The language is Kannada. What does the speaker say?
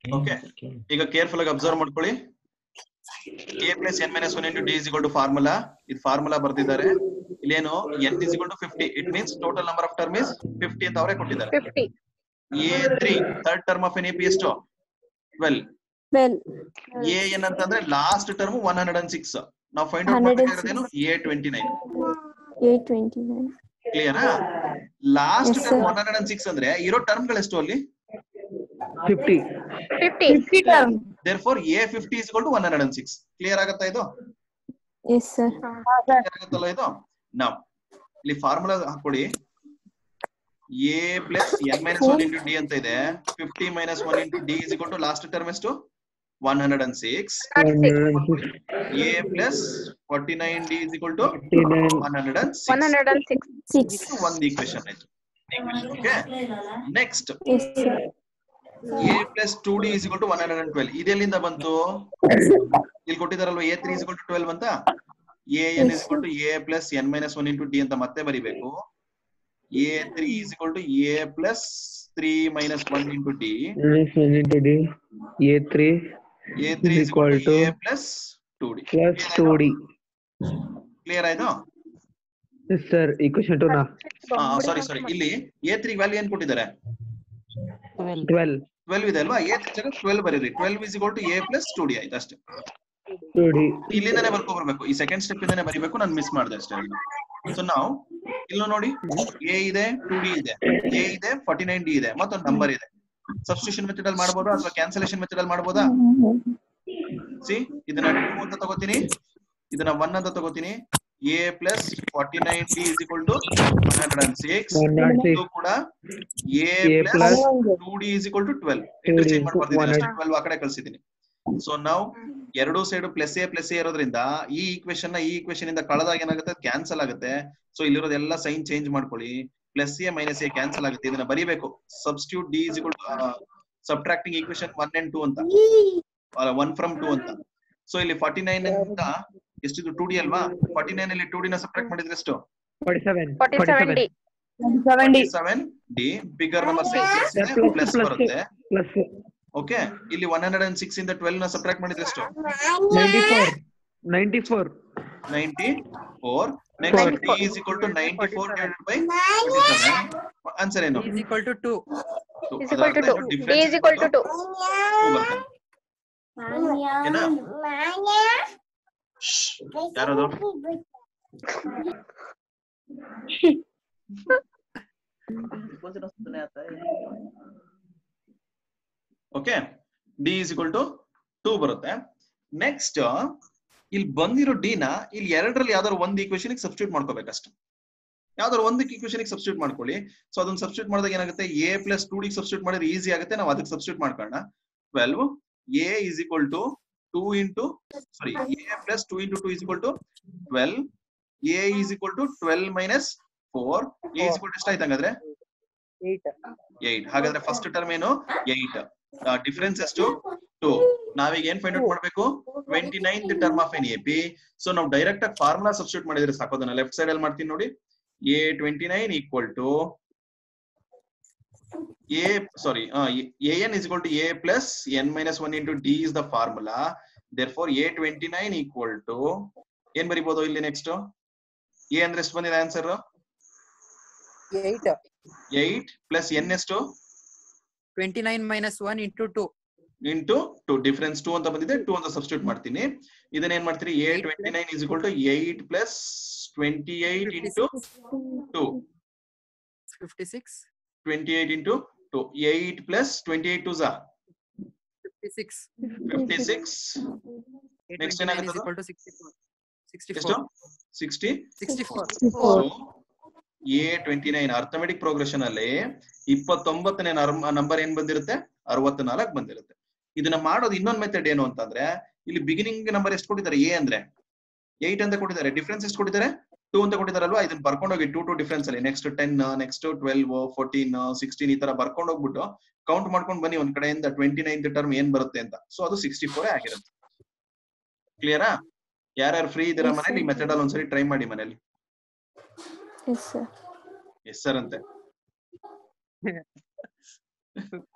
ಓಕೆ ಈಗ ಕೇರ್ಫುಲ್ ಆಗಿ ಅಬ್ಸರ್ವ್ ಮಾಡ್ಕೊಳ್ಳಿ A plus N minus one into D is equal to formula ಇದು ಫಾರ್ಮುಲಾ ಬರ್ತಿದ್ದಾರೆ ಇಲ್ಲೇನು N is equal to fifty it means total number of term is fifty ಅಂತ ಅವರೇ ಕೊಟ್ಟಿದ್ದಾರೆ fifty A three third term of N A P ಎಷ್ಟು ಟ್ವೆಲ್ ಟ್ವೆಲ್ ಎ ಎನ್ ಅಂತಂದ್ರೆ last term one hundred and six ನಾವು ಫೈಂಡ್ ಔಟ್ 106. ಮಾಡ್ಬೇಕಾಗಿರೋದೇನು A twenty nine eight twenty nine ಕ್ಲಿಯರಾ last Yes, term sir. One hundred and six ಅಂದ್ರೆ ಇರೋ ಟರ್ಮ್ ಗಳು ಅಲ್ಲಿ fifty fifty fifty term there four A fifty is to one hundred and six clear ಆಗತ್ತಾ ಇದು ಎಸ್ ಸರ್ Clear ಆಗತ್ತಲ್ಲ ಇದು ನಾವು ಇಲ್ಲಿ ಫಾರ್ಮುಲಾ ಹಾಕೊಳ್ಳಿ A plus N minus one into D ಅಂತ ಇದೆ fifty minus one into D is to last term ಎಷ್ಟು one hundred and six A plus forty nine D is to one hundred and one hundred and six six ಒಂದು ಈಕ್ವೇಶನ್ ಆಯ್ತು okay next yes sir A plus two D is to one hundred and twelve ಇದೆಲ್ಲಿಂದ ಬಂತು ಇಲ್ಲಿ ಕೊಟ್ಟಿದಾರಲ್ವಾ A three is to twelve ಅಂತ A N is to A plus N minus one into D ಅಂತ ಮತ್ತೆ ಬರಿಬೇಕು A three is to A plus three minus one into D minus 1 into d a 3 A three Is equal to A plus two D plus 2d clear ಆಯ್ತು yes sir equation 2 na sorry sorry ಇಲ್ಲಿ ಎ ತ್ರೀ ವ್ಯಾಲ್ಯೂ ಏನ್ ಕೊಟ್ಟಿದ್ದಾರೆ 12 ಟ್ವೆಲ್ವ್ ಇದೆ ಅಲ್ವಾ ಎ ತ್ರೀ ಟ್ವೆಲ್ವ್ ಬರೀರಿ twelve is to A plus two D ಆಯ್ತು ಅಷ್ಟೇ 2d ಇಲ್ಲಿಂದಾನೆ ಬರ್ಕೊ ಬರ್ಬೇಕು ಈ ಸೆಕೆಂಡ್ ಸ್ಟೆಪ್ ಇಂದಾನೆ ಬರಿಬೇಕು ನಾನು ಮಿಸ್ ಮಾಡಿದೆ ಅಷ್ಟೇ ಸೊ ನಾವು ಇಲ್ಲೂ ನೋಡಿ ಎ ಇದೆ ಟು ಡಿ ಇದೆ ಎ ಇದೆ ಫಾರ್ಟಿ ನೈನ್ ಡಿ ಇದೆ ಮತ್ತೊಂದು ನಂಬರ್ ಇದೆ ಸಬ್ಸ್ಟಿಟ್ಯೂಷನ್ ಮೆಥಡ್ ಅಲ್ಲಿ ಮಾಡ್ಬೋದಾ ಅಥವಾ ಕ್ಯಾನ್ಸಲೇಷನ್ ಮೆಥಡ್ ಅಲ್ಲಿ ಮಾಡ್ಬೋದಾ ಸಿ ಇದನ್ನ ಟೂ ಅಂತ ತಗೋತೀನಿ ಇದನ್ನ ಒನ್ ಅಂತ ತಗೋತೀನಿ A plus forty nine D is equal to one hundred and six 106 ಇದು ಕೂಡ A A plus plus two D is equal to twelve 2D interchange into ಮಾಡ್ಬಾರ್ದು 100. ಟ್ವೆಲ್ವ್ ಆ ಕಡೆ ಕಳ್ಸಿದೀನಿ ಸೊ ನಾವು ಎರಡೂ side plus A plus A ಇರೋದ್ರಿಂದ ಈ ಈಕ್ವೇಶನ್ ನ ಈ ಈಕ್ವೇಶನ್ ಇಂದ ಕಳೆದಾಗ ಏನಾಗುತ್ತೆ ಕ್ಯಾನ್ಸಲ್ ಆಗುತ್ತೆ ಸೊ ಇಲ್ಲಿರೋದೆಲ್ಲ ಸೈನ್ ಚೇಂಜ್ ಮಾಡ್ಕೊಳ್ಳಿ plus A minus A cancel ಆಗುತ್ತೆ ಇದನ್ನ ಬರಿಬೇಕು substitute D is equal subtracting equation one and two ಅಂತ ಒನ್ ಫ್ರಮ್ ಟೂ ಅಂತ ಸೊ ಇಲ್ಲಿ ಫಾರ್ಟಿ ನೈನ್ ಅಂತ ಎಷ್ಟಿದು ಟೂ ಡಿ ಅಲ್ವಾ ಫಾರ್ಟಿ ನೈನ್ ಅಲ್ಲಿ ಟೂ ಡಿ ನ ಸಬ್ಟ್ರಾಕ್ಟ್ ಮಾಡಿದ್ರೆ ಎಷ್ಟು 47 forty seven D seven D bigger number Plus, plus plus. ಬರುತ್ತೆ plus ಓಕೆ ಇಲ್ಲಿ ಒನ್ ಹಂಡ್ರೆಡ್ ಅಂಡ್ ಸಿಕ್ಸ್ ಇಂದ ಟ್ವೆಲ್ ನ ಸಬ್ಟ್ರಾಕ್ಟ್ ಮಾಡಿದ್ರೆ ಎಷ್ಟು 94 94 ninety four next D is equal to ninety four divided by twenty seven answer ಏನು is equal to 2 Two. is ಅದರ equal to ಅರ್ಥ 2 ಏನು? d is equal to 2 Two ಬರ್ತದೆ. ಏನಾ? ಶ್ಶ್. ಯಾರದು okay D is equal to two ಬರುತ್ತೆ ನೆಕ್ಸ್ಟ್ ಇಲ್ಲಿ ಬಂದಿರೋ ಡಿ ನ ಇಲ್ಲಿ ಎರಡರಲ್ಲಿ ಯಾವ್ದಾದ್ರು ಒಂದು ಈಕ್ವೇಶನ್ ಸಬ್ಸ್ಟಿಟ್ಯೂಟ್ ಮಾಡ್ಕೋಬೇಕಷ್ಟೆ ಯಾವ್ದಾದ್ರು ಒಂದಕ್ಕೆ ಈಕ್ವೇಶನ್ ಸಬ್ಸ್ಟಿಟ್ಯೂಟ್ ಮಾಡ್ಕೊಳ್ಳಿ ಸೊ ಅದನ್ನ ಸಬ್ಸ್ಟಿಟ್ಯೂಟ್ ಮಾಡಿದಾಗ ಏನಾಗುತ್ತೆ A plus two D substitute ಮಾಡಿದ್ರೆ ಈಸಿ ಆಗುತ್ತೆ ನಾವು ಅದಕ್ಕೆ ಸಬ್ಸ್ಟಿಟ್ಯೂಟ್ ಮಾಡ್ಕೊಳ್ಳೋಣ twelve A is equal to two into sorry A plus two into two is equal to twelve A is equal to twelve minus four A is equal to ಎಷ್ಟಾಯ್ತು ಹಂಗಾದ್ರೆ ಏಟ್ ಹಾಗಾದ್ರೆ ಫಸ್ಟ್ ಟರ್ಮ್ ಏನು ಏಟ್ ಡಿಫರೆನ್ಸ್ ಎಷ್ಟು ಟು ನಾವೀಗ ಏನ್ ಫೈಂಡ್ ಔಟ್ ಮಾಡ್ಬೇಕು twenty ninth term of N A P so ನಾವು ಡೈರೆಕ್ಟ್ ಆಗಿ ಫಾರ್ಮುಲಾ ಸಬ್ಸ್ಟಿಟ್ಯೂಟ್ ಮಾಡಿದ್ರೆ ಸಾಕು ಅದನ್ನ ಲೆಫ್ಟ್ ಸೈಡ್ ಅಲ್ಲಿ ಮಾಡ್ತೀನಿ ನೋಡಿ A twenty nine equal to A sorry A N is equal to A plus N minus one into D is the formula there four A twenty nine equal to ಏನ್ ಬರಿಬೋದು ಇಲ್ಲಿ ನೆಕ್ಸ್ಟ್ ಎ ಅಂದ್ರೆ ಎಷ್ಟು ಬಂದಿದೆ ಆನ್ಸರ್ 8 ಏಟ್ ಪ್ಲಸ್ ಎನ್ ಎಷ್ಟು 29 minus 1 into 2 into two difference two ಅಂತ ಬಂದಿದೆ ಟು ಅಂತ ಸಬ್ಸ್ಟಿಟ್ಯೂಟ್ ಮಾಡ್ತೀನಿ ಇದನ್ನ ಏನ್ ಮಾಡ್ತೀರಿ A twenty nine is equal to eight plus twenty eight into two 56 twenty eight into two eight plus twenty eight two ಝಾ 56 ಫಿಫ್ಟಿ ಸಿಕ್ಸ್ Next 29 is ಏನಾಗುತ್ತದು? equal to 64 ಎಷ್ಟು 64 sixty 64 A twenty nine arithmetic progression ಅಲ್ಲಿ ಇಪ್ಪತ್ತೊಂಬತ್ತನೇ ನಂಬರ್ ಏನ್ ಬಂದಿರುತ್ತೆ ಅರವತ್ನಾಲ್ಕು ಬಂದಿರುತ್ತೆ ಇದನ್ನ ಮಾಡೋದು ಇನ್ನೊಂದ್ ಮೆಥಡ್ ಏನು ಅಂತಂದ್ರೆ ಇಲ್ಲಿ ಬಿಗಿನಿಂಗ್ ನಂಬರ್ ಎಷ್ಟು ಕೊಟ್ಟಿದ್ದಾರೆ ಎ ಅಂದ್ರೆ ಏಟ್ ಅಂತ ಕೊಟ್ಟಿದ್ದಾರೆ ಡಿಫ್ರೆನ್ಸ್ ಎಷ್ಟು ಕೊಟ್ಟಿದ್ದಾರೆ ಟೂ ಅಂತ ಕೊಟ್ಟಿದ್ದಾರಲ್ವಾ ಇದನ್ನ ಬರ್ಕೊಂಡು ಹೋಗಿ ಟೂ ಟು ಡಿಫ್ರೆನ್ಸ್ ಅಲ್ಲಿ next ten next twelve fourteen sixteen ಈ ತರ ಬರ್ಕೊಂಡು ಹೋಗ್ಬಿಟ್ಟು ಕೌಂಟ್ ಮಾಡ್ಕೊಂಡು ಬನ್ನಿ ಒಂದ್ ಕಡೆಯಿಂದ ಟ್ವೆಂಟಿ ನೈನ್ತ್ ಟರ್ಮ್ ಏನ್ ಬರುತ್ತೆ ಅಂತ ಸೊ ಅದು ಸಿಕ್ಸ್ಟಿ ಫೋರ್ ಆಗಿರುತ್ತೆ ಕ್ಲಿಯರಾ ಯಾರ್ಯಾರು ಫ್ರೀ ಇದ್ದೀರಾ Yes, ಮನೇಲಿ ಈ sir. ಮೆಥಡ್ ಅಲ್ಲಿ ಒಂದ್ಸರಿ ಟ್ರೈ ಮಾಡಿ ಮನೇಲಿ ಎಸ್ ಸರ್ ಎಸ್ ಸರ್ ಅಂತೆ